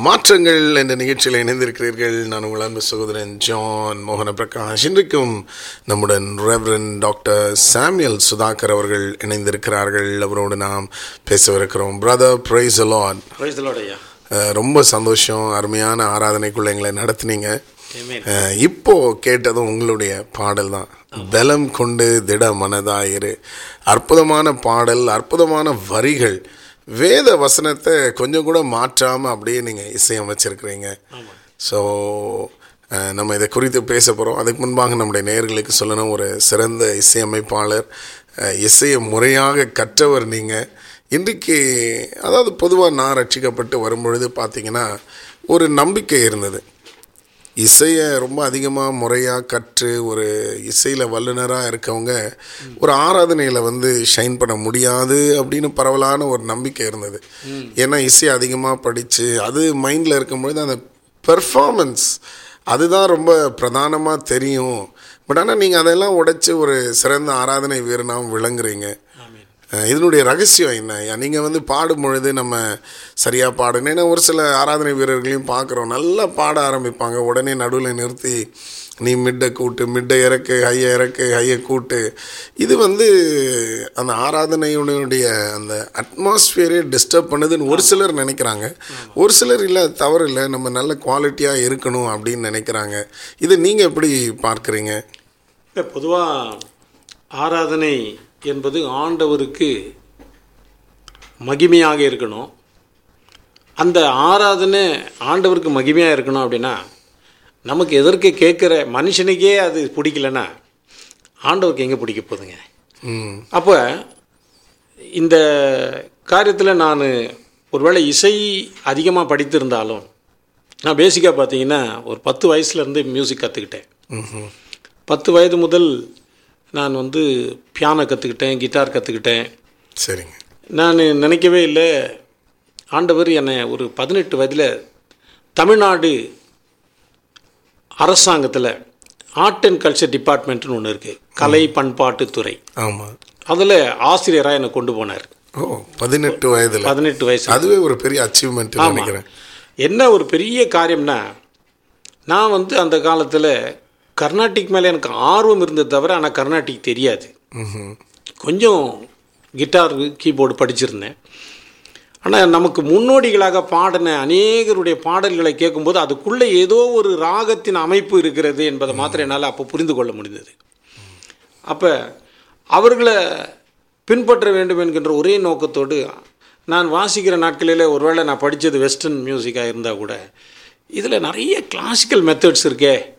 மாற்றங்கள் என்ற நிகழ்ச்சியில் இணைந்திருக்கிறீர்கள் நான் உங்கள் அன்பு சகோதரன் ஜான் மோகன பிரகாஷ் இன்றைக்கும் நம்முடன் ரெவரன் டாக்டர் சாமியல் சுதாகர் அவர்கள் இணைந்திருக்கிறார்கள் அவரோடு நாம் பேசவிருக்கிறோம் பிரதர் பிரைஸ் அலான் பிரைஸ்லோடையா ரொம்ப சந்தோஷம் அருமையான ஆராதனைக்குள்ள எங்களை நடத்துனீங்க Amen. அஹ், இப்போ கேட்டதும் உங்களுடைய பாடல் தான் பலம் கொண்டு திட மனதாயிரு அற்புதமான பாடல் அற்புதமான வரிகள் வேத வசனத்தை கொஞ்சம் கூட மாற்றாமல் அப்படியே நீங்கள் இசையமைச்சிருக்கிறீங்க ஸோ நம்ம இதை குறித்து பேச போகிறோம் அதுக்கு முன்பாக நம்முடைய நேயர்களுக்கு சொல்லணும் ஒரு சிறந்த இசையமைப்பாளர் அஹ், இசையை முறையாக கற்றவர் நீங்கள் இன்றைக்கு அதாவது பொதுவாக நான் ரட்சிக்கப்பட்டு வரும்பொழுது பார்த்தீங்கன்னா ஒரு நம்பிக்கை இருந்தது இசையை ரொம்ப அதிகமாக முறையாக கற்று ஒரு இசையில் வல்லுனராக இருக்கவங்க ஒரு ஆராதனையில் வந்து ஷைன் பண்ண முடியாது அப்படின்னு பரவலான ஒரு நம்பிக்கை இருந்தது ஏன்னா இசை அதிகமாக படித்து அது மைண்டில் இருக்கும்பொழுது அந்த பெர்ஃபார்மன்ஸ் அதுதான் ரொம்ப பிரதானமாக தெரியும் பட் ஆனால் நீங்கள் அதெல்லாம் உடைச்சி ஒரு சிறந்த ஆராதனை வீரனாகவும் விளங்குறீங்க அஹ் இதனுடைய ரகசியம் என்ன நீங்கள் வந்து பாடும் பொழுது நம்ம சரியாக பாடணும் ஏன்னா ஒரு சில ஆராதனை வீரர்களையும் பார்க்குறோம் நல்லா பாட ஆரம்பிப்பாங்க உடனே நடுவில் நிறுத்தி நீ மிட்டை கூட்டு மிட்டை இறக்கு ஹையை இறக்கு ஹையை கூட்டு இது வந்து அந்த ஆராதனையுடைய அந்த அட்மாஸ்பியரே டிஸ்டர்ப் பண்ணுதுன்னு ஒரு சிலர் நினைக்கிறாங்க ஒரு சிலர் இல்லை தவறு இல்லை நம்ம நல்ல குவாலிட்டியாக இருக்கணும் அப்படின்னு நினைக்கிறாங்க இதை நீங்கள் எப்படி பார்க்குறீங்க இல்லை பொதுவாக ஆராதனை என்பது ஆண்டவருக்கு மகிமையாக இருக்கணும் அந்த ஆராதனை ஆண்டவருக்கு மகிமையாக இருக்கணும் அப்படின்னா நமக்கு எதற்கு கேட்குற மனுஷனுக்கே அது பிடிக்கலன்னா ஆண்டவருக்கு எங்கே பிடிக்க போகுதுங்க ம் அப்போ இந்த காரியத்தில் நான் ஒருவேளை இசை அதிகமாக படித்திருந்தாலும் நான் பேசிக்காக பார்த்தீங்கன்னா ஒரு பத்து வயசுலேருந்து மியூசிக் கற்றுக்கிட்டேன் ம் பத்து வயது முதல் நான் வந்து பியானோ கற்றுக்கிட்டேன் கிட்டார் கற்றுக்கிட்டேன் சரிங்க நான் நினைக்கவே இல்லை ஆண்டவர் என்னை ஒரு பதினெட்டு வயதில் தமிழ்நாடு அரசாங்கத்தில் ஆர்ட் அண்ட் கல்ச்சர் டிபார்ட்மெண்ட்னு ஒன்று இருக்குது கலை பண்பாட்டுத்துறை ஆமாம் அதில் ஆசிரியராக என்னை கொண்டு போனார் ஓ பதினெட்டு வயதில் பதினெட்டு வயசு அதுவே ஒரு பெரிய அச்சீவ்மெண்ட் ஆமா. நினைக்கிறேன் என்ன ஒரு பெரிய காரியம்னா நான் வந்து அந்த காலத்தில் கர்நாடிக் மேலே எனக்கு ஆர்வம் இருந்தது தவிர ஆனால் கர்நாடிக் தெரியாது ம்ஹும். கொஞ்சம் கிட்டார் கீபோர்டு படிச்சிருந்தேன் ஆனால் நமக்கு முன்னோடிகளாக பாடின அநேகருடைய பாடல்களை கேட்கும்போது அதுக்குள்ளே ஏதோ ஒரு ராகத்தின் அமைப்பு இருக்கிறது என்பதை மாத்திரம் என்னால் அப்போ புரிந்து கொள்ள முடிந்தது அப்போ அவர்களை பின்பற்ற வேண்டும் என்கின்ற ஒரே நோக்கத்தோடு நான் வாசிக்கிற நாட்களில் ஒருவேளை நான் படித்தது வெஸ்டர்ன் மியூசிக்காக இருந்தால் கூட இதில் நிறைய கிளாசிக்கல் மெத்தட்ஸ் இருக்கே